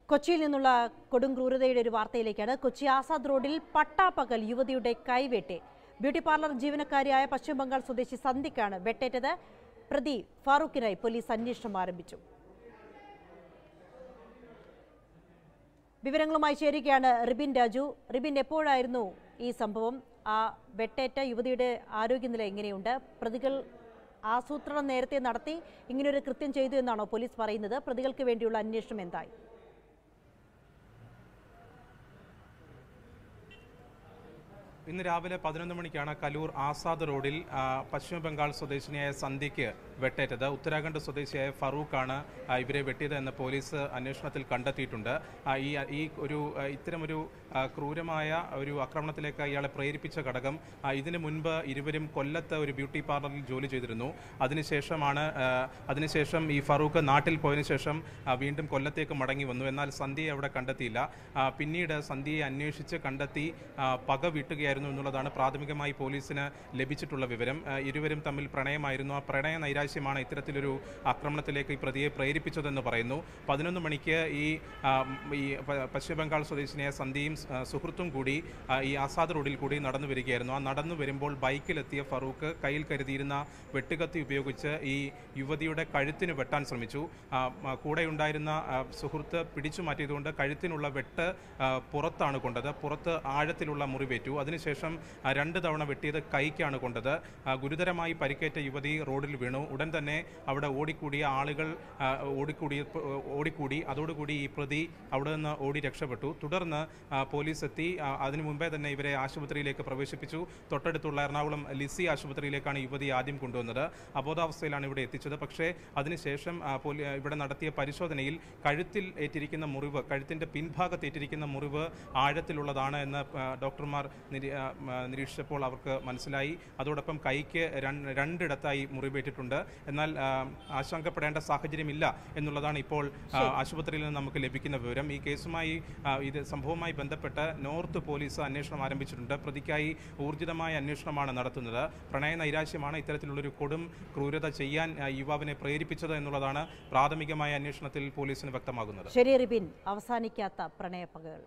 കൊച്ചിയിൽ നിന്നുള്ള കൊടും ക്രൂരതയുടെ ഒരു വാർത്തയിലേക്കാണ് കൊച്ചി ആസാദ് റോഡിൽ പട്ടാപ്പകൽ യുവതിയുടെ കൈവെട്ടി ബ്യൂട്ടി പാർലർ ജീവനക്കാരിയായ പശ്ചിമബംഗാൾ സ്വദേശി സന്ധിക്കാണ് വെട്ടേറ്റത് പ്രതി ഫാറൂഖിനായി പോലീസ് അന്വേഷണം ആരംഭിച്ചു വിവരങ്ങളുമായി ചേരുകയാണ് റിബിൻ രാജു റിബിൻ എപ്പോഴായിരുന്നു ഈ സംഭവം ആ വെട്ടേറ്റ യുവതിയുടെ ആരോഗ്യനില എങ്ങനെയുണ്ട് പ്രതികൾ ആസൂത്രണം നേരത്തെ നടത്തി ഇങ്ങനൊരു കൃത്യം ചെയ്തു എന്നാണോ പോലീസ് പറയുന്നത് പ്രതികൾക്ക് വേണ്ടിയുള്ള അന്വേഷണം എന്തായി ഇന്ന് രാവിലെ പതിനൊന്ന് മണിക്കാണ് കലൂർ ആസാദ് റോഡിൽ ആ, പശ്ചിമ ബംഗാൾ സ്വദേശിനിയായ സന്ധ്യയ്ക്ക് വെട്ടേറ്റത് ഉത്തരാഖണ്ഡ് സ്വദേശിയായ ഫറൂഖാണ് ആ, ഇവരെ വെട്ടിയത് എന്ന് പോലീസ് അന്വേഷണത്തിൽ കണ്ടെത്തിയിട്ടുണ്ട് ആ, ഈ ഈ ഒരു ആ, ഇത്തരമൊരു ആ, ക്രൂരമായ ഒരു ആക്രമണത്തിലേക്ക് ഇയാളെ പ്രേരിപ്പിച്ച ഘടകം ആ, ഇതിനു മുൻപ് ഇരുവരും കൊല്ലത്ത് ഒരു ബ്യൂട്ടി പാർലറിൽ ജോലി ചെയ്തിരുന്നു അതിനുശേഷമാണ് ആ, അതിനുശേഷം ഈ ഫറൂഖ് നാട്ടിൽ പോയതിനു ശേഷം ആ, വീണ്ടും കൊല്ലത്തേക്ക് മടങ്ങി വന്നു എന്നാൽ സന്ധ്യയെ അവിടെ കണ്ടെത്തിയില്ല ആ, പിന്നീട് സന്ധ്യയെ അന്വേഷിച്ച് കണ്ടെത്തി ആ, പക വീട്ടുകയായിരുന്നു എന്നുള്ളതാണ് പ്രാഥമികമായി പോലീസിന് ലഭിച്ചിട്ടുള്ള വിവരം ആ, ഇരുവരും തമ്മിൽ പ്രണയമായിരുന്നു ആ പ്രണയ നൈരാശ്യമാണ് ഇത്തരത്തിലൊരു ആക്രമണത്തിലേക്ക് ഈ പ്രതിയെ പ്രേരിപ്പിച്ചതെന്ന് പറയുന്നു പതിനൊന്ന് മണിക്ക് ഈ ആ, ഈ പ- പശ്ചിമ ബംഗാൾ സ്വദേശിനിയായ സന്ധ്യയും ആ, സുഹൃത്തും കൂടി ആ, ഈ ആസാദ് റോഡിൽ കൂടി നടന്നു വരികയായിരുന്നു ആ നടന്നു വരുമ്പോൾ ബൈക്കിലെത്തിയ ഫറൂഖ് കയ്യിൽ കരുതിയിരുന്ന വെട്ടുകത്തി ഉപയോഗിച്ച് ഈ യുവതിയുടെ കഴുത്തിന് വെട്ടാൻ ശ്രമിച്ചു ആ, ആ, കൂടെയുണ്ടായിരുന്ന ആ, സുഹൃത്ത് പിടിച്ചു മാറ്റിയതുകൊണ്ട് കഴുത്തിനുള്ള വെട്ട് ആ, പുറത്താണ് കൊണ്ടത് പുറത്ത് ആഴത്തിലുള്ള മുറിവേറ്റു അതിനുശേഷം ആ, രണ്ട് തവണ വെട്ടിയത് കൈക്കാണ് കൊണ്ടത് ആ, ഗുരുതരമായി പരിക്കേറ്റ യുവതി റോഡിൽ വീണു ഉടൻ തന്നെ അവിടെ ഓടിക്കൂടിയ ആളുകൾ ആ, ഓടിക്കൂടി ഓടിക്കൂടി അതോടുകൂടി ഈ പ്രതി അവിടെ നിന്ന് ഓടി രക്ഷപ്പെട്ടു തുടർന്ന് ആ, പോലീസ് എത്തി ആ, അതിനു മുമ്പേ തന്നെ ഇവരെ ആശുപത്രിയിലേക്ക് പ്രവേശിപ്പിച്ചു തൊട്ടടുത്തുള്ള എറണാകുളം ലിസി ആശുപത്രിയിലേക്കാണ് യുവതി ആദ്യം കൊണ്ടുവന്നത് അബോധാവസ്ഥയിലാണ് ഇവിടെ എത്തിച്ചത് പക്ഷേ അതിനുശേഷം ആ, പോലീ- ഇവിടെ നടത്തിയ പരിശോധനയിൽ കഴുത്തിൽ ഏറ്റിരിക്കുന്ന മുറിവ് കഴുത്തിന്റെ പിൻഭാഗത്ത് ഏറ്റിരിക്കുന്ന മുറിവ് ആഴത്തിലുള്ളതാണ് എന്ന് ആ, ഡോക്ടർമാർ നിരീ- ആ, ആ, നിരീക്ഷിച്ചപ്പോൾ അവർക്ക് മനസ്സിലായി അതോടൊപ്പം കൈക്ക് രൺ- രണ്ടിടത്തായി മുറിവേറ്റിട്ടുണ്ട് എന്നാൽ ആ, ആശങ്കപ്പെടേണ്ട സാഹചര്യമില്ല എന്നുള്ളതാണ് ഇപ്പോൾ ആ, ആശുപത്രിയിൽ നിന്ന് നമുക്ക് ലഭിക്കുന്ന വിവരം ഈ കേസുമായി ആ, ഇത് സംഭവവുമായി ബന്ധപ്പെട്ട് നോർത്ത് പോലീസ് അന്വേഷണം ആരംഭിച്ചിട്ടുണ്ട് പ്രതിക്കായി ഊർജിതമായ അന്വേഷണമാണ് നടത്തുന്നത് പ്രണയ നൈരാശ്യമാണ് ഇത്തരത്തിലുള്ളൊരു കൊടും ക്രൂരത ചെയ്യാൻ ആ, യുവാവിനെ പ്രേരിപ്പിച്ചത് എന്നുള്ളതാണ് പ്രാഥമികമായ അന്വേഷണത്തിൽ പോലീസിന് വ്യക്തമാകുന്നത് ശരി റിബിൻ അവസാനിക്കാത്ത പ്രണയപ്പകകൾ